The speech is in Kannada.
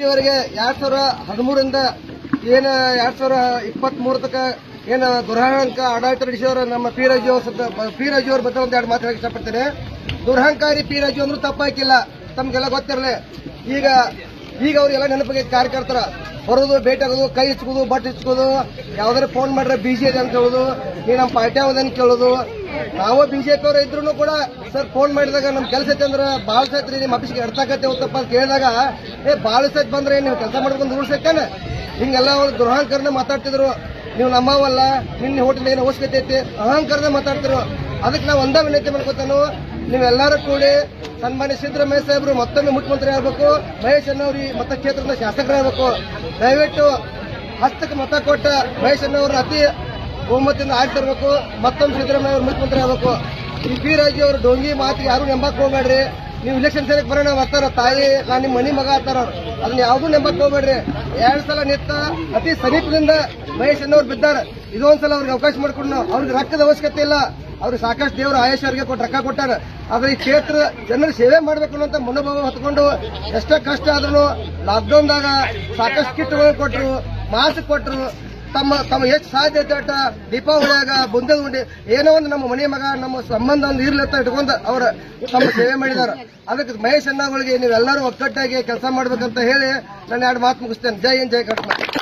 ಇವರಿಗೆ ಎರಡ್ ಸಾವಿರ ಹದಿಮೂರಿಂದ ಏನ ಎರಡ್ ಸಾವಿರ ಇಪ್ಪತ್ತ್ ಮೂರ ತಕ ಏನ ದುರಹಂಕ ಆಡಳಿತ ನಡೆಸಿದವರು ನಮ್ಮ ಪಿ ರಾಜು ಪಿ ರಾಜು ಅವ್ರ ಬಗ್ಗೆ ಒಂದ್ ಎರಡು ಮಾತು ಹೇಳಕ್ ಇಷ್ಟಪಡ್ತೇನೆ ದುರಹಂಕಾರಿ ಪಿ ರಾಜು ಅಂದ್ರೂ ತಪ್ಪಾಕಿಲ್ಲ ತಮ್ಗೆಲ್ಲ ಗೊತ್ತಿರಲಿ ಈಗ ಈಗ ಅವ್ರಿಗೆಲ್ಲ ನೆನಪಿಗೆ ಕಾರ್ಯಕರ್ತರ ಬರೋದು ಭೇಟಿ ಆಗೋದು ಕೈ ಇಚ್ಕೋದು ಬಟ್ ಇಚ್ಕೋದು ಯಾವ್ದಾರು ಫೋನ್ ಮಾಡ್ರೆ ಬಿಜಿ ಇದೆ ಅಂತ ಹೇಳೋದು ನೀ ನಮ್ಮ ಪಾರ್ಟಿ ಯಾವ್ದನ್ ಕೇಳೋದು ನಾವು ಬಿಜೆಪಿ ಅವರು ಇದ್ರು ಕೂಡ ಸರ್ ಫೋನ್ ಮಾಡಿದಾಗ ನಮ್ ಕೆಲಸ ಐತೆ ಅಂದ್ರೆ ಬಾಳ ಸೈತ್ರಿ ನಿಮ್ಮ ಆಫೀಸ್ಗೆ ಎಡ್ತಾಕತ್ತೆ ಹೋಗ್ತಪ್ಪ ಅಂತ ಕೇಳಿದಾಗ ಏ ಬಾಳ ಸೈತ್ ಬಂದ್ರೆ ನೀವು ಕೆಲಸ ಮಾಡ್ಕೊಂಡು ರೂಲ್ಸ್ ಐತಾನೆ ಹಿಂಗೆಲ್ಲ ಅವ್ರು ದುರಹಂಕಾರನ ಮಾತಾಡ್ತಿದ್ರು ನೀವು ನಮ್ಮವಲ್ಲ ನಿನ್ನ ಹೋಟೆಲ್ ಏನು ಅವಶ್ಯಕತೆ ಐತಿ ಅಹಂಕಾರದ ಮಾತಾಡ್ತಿರು ಅದಕ್ಕೆ ನಾವು ಒಂದೇ ವಿನಂತಿ ಮಾಡ್ಕೊತಾನು ನೀವೆಲ್ಲರೂ ಕೂಡಿ ಸನ್ಮಾನ್ಯ ಸಿದ್ದರಾಮಯ್ಯ ಸಾಹೇಬರು ಮತ್ತೊಮ್ಮೆ ಮುಖ್ಯಮಂತ್ರಿ ಆಗಬೇಕು ಮಹೇಶ್ ಅನ್ನೋರು ಈ ಮತ ಕ್ಷೇತ್ರದ ಶಾಸಕರಾಗಬೇಕು ದಯವಿಟ್ಟು ಹಸ್ತಕ್ಕೆ ಮತ ಕೊಟ್ಟ ಮಹೇಶ್ ಅನ್ನೋರು ಅತಿ ಬಹುಮತದಿಂದ ಆಗಿ ತರಬೇಕು ಮತ್ತೊಮ್ಮೆ ಸಿದ್ದರಾಮಯ್ಯ ಅವರು ಮುಖ್ಯಮಂತ್ರಿ ಆಗಬೇಕು ಈ ಪಿ ರಾಜು ಅವರು ಡೊಂಗಿ ಮಾತಿಗೆ ಯಾರು ನೆಂಬಕ್ ಹೋಗ್ಬೇಡ್ರಿ ನೀವು ಇಲೆಕ್ಷನ್ ಸರಿಯಾಗಿ ಬರೋಣ ಬರ್ತಾರ ತಾಯಿ ನಾನು ನಿಮ್ಮ ಮನಿ ಮಗ ಆತಾರ ಅವ್ರು ಅದನ್ನ ಯಾವ್ದು ನೆಂಬಕ್ ಹೋಗ್ಬೇಡ್ರಿ ಎರಡ್ ಸಲ ನಿತ್ತ ಅತಿ ಸಮೀಪದಿಂದ ಮಹೇಶ್ ಅನ್ನೋರು ಬಿದ್ದಾರ ಇದೊಂದ್ಸಲ ಅವ್ರಿಗೆ ಅವಕಾಶ ಮಾಡ್ಕೊಂಡು ಅವ್ರಿಗೆ ರೊಕ್ಕದ ಅವಶ್ಯಕತೆ ಇಲ್ಲ ಅವ್ರಿಗೆ ಸಾಕಷ್ಟು ದೇವರು ಆಯುಷ್ ಅವ್ರಿಗೆ ಕೊಟ್ಟು ರೊಕ್ಕ ಕೊಟ್ಟಾರ ಆದ್ರೆ ಈ ಕ್ಷೇತ್ರ ಜನರ ಸೇವೆ ಮಾಡ್ಬೇಕು ಅನ್ನೋ ಮನೋಭಾವ ಹೊತ್ಕೊಂಡು ಎಷ್ಟೇ ಕಷ್ಟ ಆದ್ರೂ ಲಾಕ್ಡೌನ್ದಾಗ ಸಾಕಷ್ಟು ಕಿಟ್ಗಳು ಕೊಟ್ರು ಮಾಸ್ಕ್ ಕೊಟ್ರು ತಮ್ಮ ತಮ್ಮ ಎಷ್ಟು ಸಾಧ್ಯತೆ ಅಟ್ಟ ದೀಪಾವಳಿಯಾಗ ಬುಂದದ ಉಂಡಿ ಏನೋ ಒಂದು ನಮ್ಮ ಮನೆ ಮಗ ನಮ್ಮ ಸಂಬಂಧ ಒಂದು ಇರ್ಲಿ ಅಂತ ಇಟ್ಕೊಂಡು ಅವರ ತಮ್ಮ ಸೇವೆ ಮಾಡಿದಾರ ಅದಕ್ಕೆ ಮಹೇಶ್ ಅಣ್ಣಗಳಿಗೆ ನೀವೆಲ್ಲರೂ ಒಕ್ಕಟ್ಟಾಗಿ ಕೆಲಸ ಮಾಡ್ಬೇಕಂತ ಹೇಳಿ ನಾನು ಎರಡು ಮಾತು ಮುಗಿಸ್ತೇನೆ ಜೈ ಹಿಂದ್ ಜೈ ಕರ್ನಾಟಕ